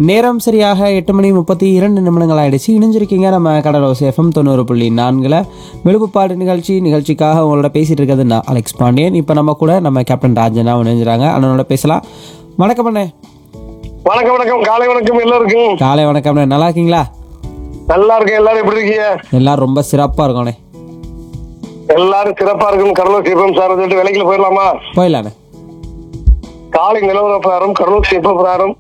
நேரம் சரியாக எட்டு மணி முப்பத்தி இரண்டு நிமிடங்கள் ஆயிடுச்சு இணைஞ்சிருக்கீங்க நம்ம கடலோஸ் எஃப்எம் தொண்ணூறு புள்ளி நான்கில் விழுப்புப்பாடு நிகழ்ச்சி நிகழ்ச்சிக்காக உங்களோட பேசிட்டு இருக்கிறது நான் அலெக்ஸ் பாண்டியன் இப்போ நம்ம கூட நம்ம கேப்டன் ராஜனா இணைஞ்சிறாங்க அண்ணனோட பேசலாம் வணக்கம் அண்ணே வணக்கம் வணக்கம் காலை வணக்கம் எல்லாருக்கும் காலை வணக்கம் அண்ணே நல்லா இருக்கீங்களா நல்லா இருக்கேன் எல்லாரும் எப்படி இருக்கீங்க எல்லாரும் ரொம்ப சிறப்பாக இருக்கும் அண்ணே எல்லாரும் சிறப்பா இருக்கும் கடலூர் சிவம் சார் சொல்லிட்டு வேலைக்குள்ள போயிடலாமா போயிடலாண்ணே காலை நிலவர பிரகாரம் கடலூர் சிப்ப பிரகாரம்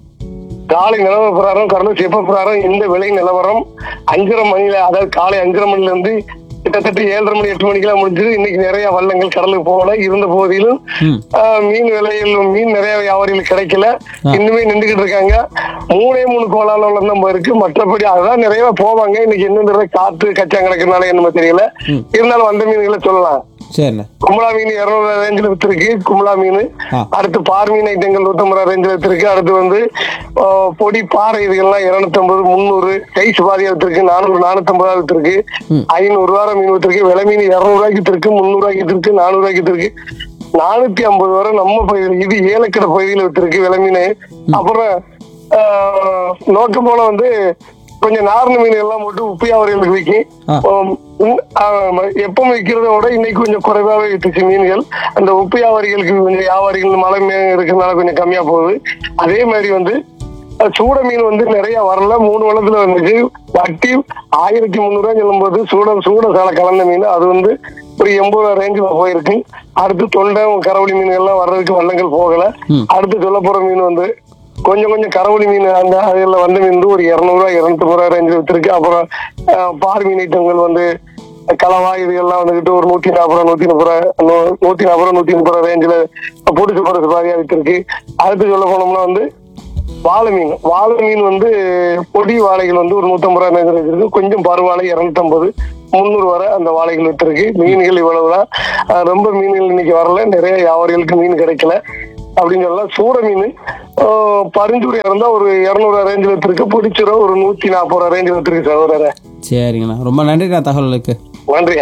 காலை நிலவர பிரகாரம் கடலூர் சிப்ப பிரகாரம் இந்த விலை நிலவரம் அஞ்சரை மணில அதாவது காலை அஞ்சரை மணில இருந்து கிட்டத்தட்ட ஏழரை மணி எட்டு மணிக்கெல்லாம் முடிஞ்சது இன்னைக்கு நிறைய வள்ளங்கள் கடலுக்கு போகல இருந்த போதிலும் ம் ஆஹ், மீன் விலையில் மீன் நிறைய வியாபாரிகள் கிடைக்கல இன்னுமே நின்றுகிட்டு இருக்காங்க மூணே மூணு கோலால நம்ம இருக்கு மற்றபடி அதான் நிறைய போவாங்க இன்னைக்கு இன்னும் நிறைய காற்று கச்சா கிடக்குனால என்னமோ தெரியல இருந்தாலும் வந்த மீன்களை சொல்லலாம் சரிண்ணே கும்பலா மீன் இருநூறு ரேஞ்சில் வித்துருக்கு கும்பலா மீன் ஆ. அடுத்து பார் மீன் ஐட்டங்கள் நூத்தம்பது ரூபா ரேஞ்சில் வித்துருக்கு அடுத்து வந்து ஆ, பொடி பாறை இதுகள்லாம் இருநூத்தி ஐம்பது முந்நூறு கைஸ் பாதியா வித்துருக்கு நானூறு நானூத்தம்பது ரூபா வித்துருக்கு ஐநூறு ரூபா மீன் வித்துருக்கு விலை மீன் இருநூறு ரூபாய்க்கு வித்துருக்கு முந்நூறு ரூபாய்க்கு வித்துருக்கு நானூறு ரூபாய்க்கு வித்துருக்கு நானூத்தி ஐம்பது வரை நம்ம பகுதியில் இது ஏலக்கடை பகுதியில் வித்துருக்கு விலை மீன் அப்புறம் ஆ, நோக்கம் போல வந்து கொஞ்சம் நார்ன மீன் எல்லாம் போட்டு உப்பு வியாபாரிகளுக்கு விற்கும் ஆ. உம், உம், ஆமா, எப்பவும் விற்கிறத விட இன்னைக்கு கொஞ்சம் குறைவாவே வித்துச்சு மீன்கள் அந்த உப்பு வியாபாரிகளுக்கு கொஞ்சம் வியாபாரிகள் மழை மீன் இருக்கிறதுனால கொஞ்சம் கம்மியா போகுது அதே மாதிரி வந்து அஹ், சூட மீன் வந்து நிறைய வரல மூணு வளத்துல வந்துச்சு வட்டி ஆயிரத்தி முந்நூறுவா சொல்லும்போது சூட சூட சாலை கலந்த மீன் அது வந்து ஒரு எண்பது ரூபா ரேஞ்சில் போயிருக்கு அடுத்து தொண்டை கரவழி மீன்கள்லாம் வர்றதுக்கு வள்ளங்கள் போகல ம். அடுத்து சொல்ல போற மீன் வந்து கொஞ்சம் கொஞ்சம் கரவழி மீன் அந்த அதில் வந்த மீன் வந்து ஒரு இரநூறுவா இரநூத்தம்பது ரூபா ரேஞ்சில் வித்துருக்கு அப்புறம் அஹ், பார் மீன் ஐட்டங்கள் வந்து கலவா இதுகள்லாம் வந்துகிட்டு ஒரு நூத்தி நாற்பது ரூபா நூத்தி முப்பது ரூபா நூ- நூத்தி நாற்பது ரூபா நூத்தி முப்பது ரூபா ரேஞ்சில் பொடிச்சு பொடிச்சு பாதியா வித்துருக்கு அடுத்து சொல்ல போனோம்னா வந்து வாழை மீன் வாழை மீன் வந்து பொடி வாழைகள் வந்து ஒரு நூத்தம்பது ரூபா ரேஞ்சில் வச்சிருக்கு கொஞ்சம் பருவாழை இரநூத்தம்பது முந்நூறு வரை அந்த வாழைகள் வித்துருக்கு மீன்கள் இவ்வளவுதான் அஹ், ரொம்ப மீன்கள் இன்னைக்கு வரல நிறைய வியாபாரிகளுக்கு மீன் கிடைக்கல அப்படின்னு சொல்லலாம் சூட மீன் ஆஹ், பரிந்துரை இருந்தா ஒரு இரநூறு ரேஞ்சில் வித்துருக்கு பிடிச்சிரும் ஒரு நூத்தி நாற்பது ரூபா ரேஞ்சில் வித்துருக்கு சகோதரரை சரிங்கண்ணா ரொம்ப நன்றிண்ணா தகவலுக்கு நன்றிங்க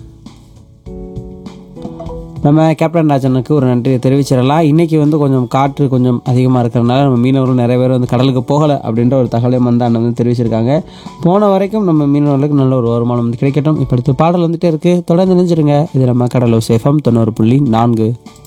நம்ம கேப்டன் ராஜனுக்கு ஒரு நன்றி தெரிவிச்சிடலாம் இன்னைக்கு வந்து கொஞ்சம் காற்று கொஞ்சம் அதிகமாக இருக்கிறதுனால நம்ம மீனவர்கள் நிறைய பேர் வந்து கடலுக்கு போகலை அப்படின்ற ஒரு தகவலையும் வந்து அண்ணன் வந்து தெரிவிச்சிருக்காங்க போன வரைக்கும் நம்ம மீனவர்களுக்கு நல்ல ஒரு வருமானம் வந்து கிடைக்கட்டும் இப்போ அடுத்து பாடல் வந்துட்டே இருக்கு தொடர்ந்து நினைச்சிருங்க இது நம்ம கடலூர் சேஃபம் தொண்ணூறு புள்ளி நான்கு